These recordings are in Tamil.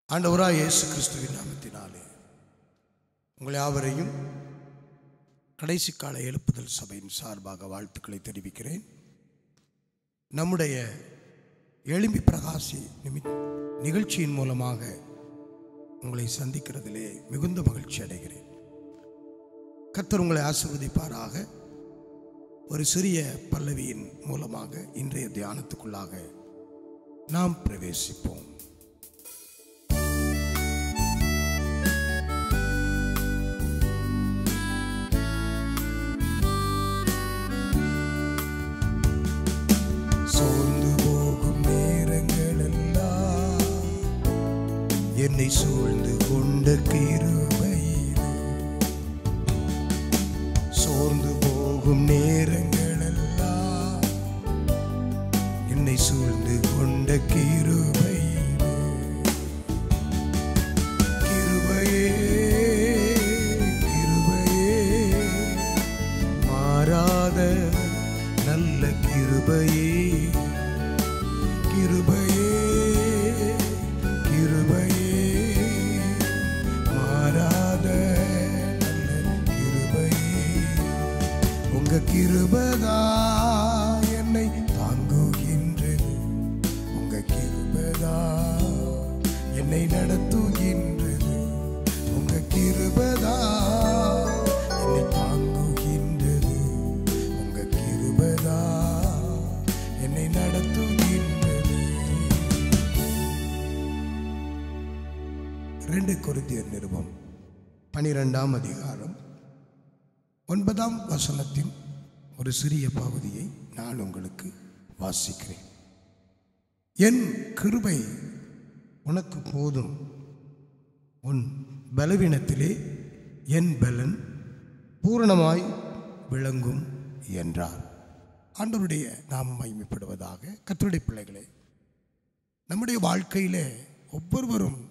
ஆண்டவராய் இயேசு கிறிஸ்துவின் நாமத்தினாலே உங்கள் யாவரையும் கடைசி கால எழுப்புதல் சபையின் சார்பாக வாழ்த்துக்களை தெரிவிக்கிறேன் நம்முடைய எளிமை பிரகாசி நிமி நிகழ்ச்சியின் மூலமாக உங்களை சந்திக்கிறதிலே மிகுந்த மகிழ்ச்சி அடைகிறேன் கர்த்தர் உங்களை ஆசிர்வதிப்பாராக ஒரு சிறிய பல்லவியின் மூலமாக இன்றைய தியானத்துக்குள்ளாக நாம் பிரவேசிப்போம் சோர்ந்து போகும் நேரங்கள் எல்லாம் என்னை சூழ்ந்து கொண்ட கிருபையிலே சோர்ந்து போகும் நேரங்கள் எல்லாம் என்னை சூழ்ந்து கொண்ட கிருபையிலே கிருபையே கிருபையே மாறாத நல்ல கிருபையே கிருபையே கிருபையே மாறாத நல்ல கிருபையே உங்க கிருபதா என்னை தாங்குகின்றது உங்க கிருபதா என்னை நடத்துகின்றது உங்க கிருபதா என்னை தாங்குகின்றது உங்க கிருபதா என்னை நடத்துகின்றது ரெண்டு கொரிந்தியர் நிருபம் பனிரெண்டாம் அதிகாரம் ஒன்பதாம் வசனத்தின் ஒரு சிறிய பகுதியை நான் உங்களுக்கு வாசிக்கிறேன் என் கிருபை உனக்கு போதும் உன் பலவீனத்திலே என் பலன் பூரணமாய் விளங்கும் என்றார் ஆண்டவருடைய நாம் மகிமைப்படுவதாக கத்தருடைய பிள்ளைகளே நம்முடைய வாழ்க்கையிலே ஒவ்வொருவரும்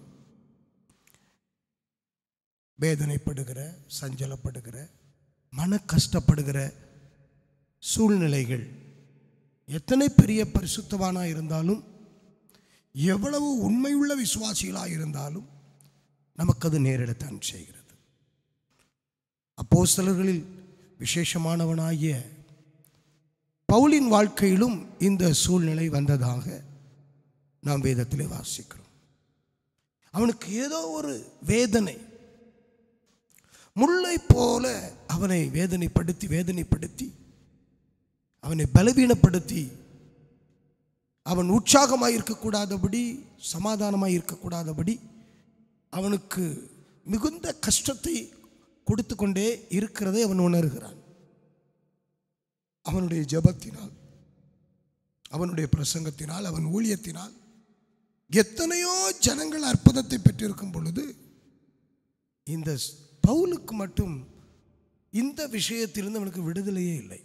வேதனைப்படுகிற சஞ்சலப்படுகிற மன கஷ்டப்படுகிற சூழ்நிலைகள் எத்தனை பெரிய பரிசுத்தவானா இருந்தாலும் எவ்வளவு உண்மையுள்ள விசுவாசிகளாக இருந்தாலும் நமக்கு அது நேரிடத்தான் செய்கிறது அப்போஸ்தலர்களில் விசேஷமானவனாகிய பவுலின் வாழ்க்கையிலும் இந்த சூழ்நிலை வந்ததாக நாம் வேதத்திலே வாசிக்கிறோம் அவனுக்கு ஏதோ ஒரு வேதனை முல்லை போல அவனை வேதனைப்படுத்தி வேதனைப்படுத்தி அவனை பலவீனப்படுத்தி அவன் உற்சாகமாக இருக்கக்கூடாதபடி சமாதானமாக இருக்கக்கூடாதபடி அவனுக்கு மிகுந்த கஷ்டத்தை கொடுத்து கொண்டே இருக்கிறதை அவன் உணர்கிறான் அவனுடைய ஜெபத்தினால் அவனுடைய பிரசங்கத்தினால் அவன் ஊழியத்தினால் எத்தனையோ ஜனங்கள் அற்புதத்தை பெற்றிருக்கும் பொழுது இந்த பவுலுக்கு மட்டும் இந்த விஷயத்திலிருந்து அவனுக்கு விடுதலையே இல்லை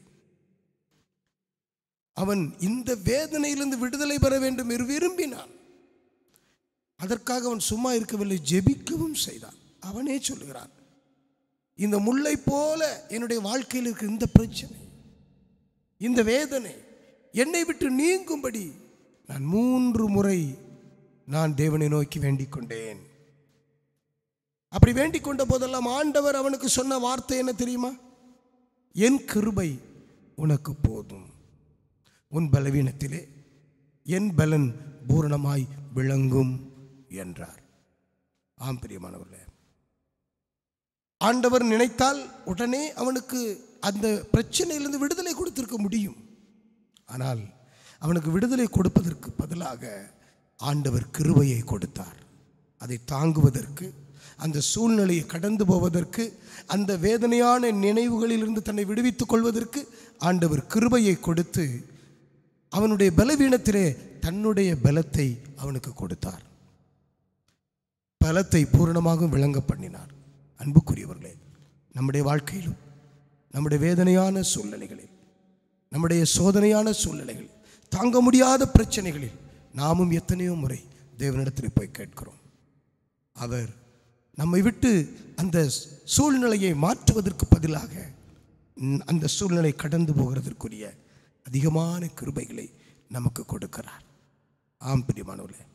அவன் இந்த வேதனையிலிருந்து விடுதலை பெற வேண்டும் என்று விரும்பினான் அதற்காக அவன் சும்மா இருக்கவில்லை ஜெபிக்கவும் செய்தான் அவனே சொல்லுகிறான் இந்த முல்லை போல என்னுடைய வாழ்க்கையில் இருக்கிற இந்த பிரச்சனை இந்த வேதனை என்னை விட்டு நீங்கும்படி நான் மூன்று முறை நான் தேவனை நோக்கி வேண்டிக் கொண்டேன் அப்படி வேண்டிக் கொண்ட போதெல்லாம் ஆண்டவர் அவனுக்கு சொன்ன வார்த்தை என்ன தெரியுமா என் கிருபை உனக்கு போதும் உன் பலவீனத்திலே என் பலன் பூரணமாய் விளங்கும் என்றார் ஆம் பிரியமானவர்களே ஆண்டவர் நினைத்தால் உடனே அவனுக்கு அந்த பிரச்சனையிலிருந்து விடுதலை கொடுத்திருக்க முடியும் ஆனால் அவனுக்கு விடுதலை கொடுப்பதற்கு பதிலாக ஆண்டவர் கிருபையை கொடுத்தார் அதை தாங்குவதற்கு அந்த சூழ்நிலையை கடந்து போவதற்கு அந்த வேதனையான நினைவுகளிலிருந்து தன்னை விடுவித்துக் கொள்வதற்கு ஆண்டவர் கிருபையை கொடுத்து அவனுடைய பலவீனத்திலே தன்னுடைய பலத்தை அவனுக்கு கொடுத்தார் பலத்தை பூரணமாக விளங்க பண்ணினார் அன்புக்குரியவர்களே நம்முடைய வாழ்க்கையிலும் நம்முடைய வேதனையான சூழ்நிலைகளில் நம்முடைய சோதனையான சூழ்நிலைகளில் தாங்க முடியாத பிரச்சனைகளில் நாமும் எத்தனையோ முறை தேவனிடத்தில் போய் கேட்கிறோம் அவர் நம்மை விட்டு அந்த சூழ்நிலையை மாற்றுவதற்கு பதிலாக ம், அந்த சூழ்நிலை கடந்து போகிறதற்குரிய அதிகமான கிருபைகளை நமக்கு கொடுக்கிறார் ஆம் பிரியமானவர்களே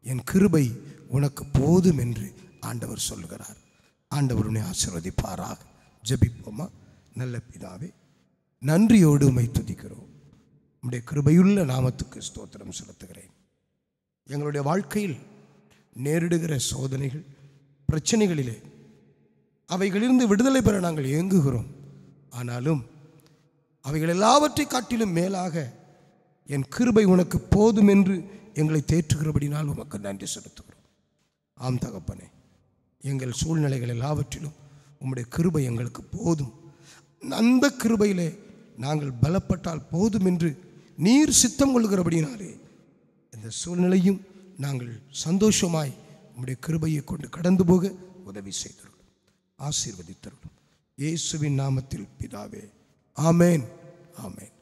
என் கிருபை உனக்கு போதும் என்று ஆண்டவர் சொல்கிறார் ஆண்டவர் உன்னை ஆசீர்வதிப்பாராக ஜெபிப்போமா நல்ல பிதாவே நன்றியோடு உம்மை துதிக்கிறோம் உம்முடைய கிருபையுள்ள நாமத்துக்கு ஸ்தோத்திரம் செலுத்துகிறேன் எங்களுடைய வாழ்க்கையில் நேரிடுகிற சோதனைகள் பிரச்சனைகளிலே அவைகளிலிருந்து விடுதலை பெற நாங்கள் ஏங்குகிறோம் ஆனாலும் அவைகள் எல்லாவற்றை காட்டிலும் மேலாக என் கிருபை உனக்கு போதும் என்று எங்களை தேற்றுகிறபடினால் உமக்கு நன்றி செலுத்துகிறோம் ஆம் தகப்பனே எங்கள் சூழ்நிலைகள் எல்லாவற்றிலும் உம்முடைய கிருபை எங்களுக்கு போதும் அந்த கிருபையிலே நாங்கள் பலப்பட்டால் போதும் என்று நீர் சித்தம் கொள்கிறபடினாலே இந்த சூழ்நிலையும் நாங்கள் சந்தோஷமாய் உம்முடைய கிருபையை கொண்டு கடந்து போக உதவி செய்தருளும் ஆசீர்வதித்தருளும் இயேசுவின் நாமத்தில் பிதாவே ஆமேன் ஆமேன்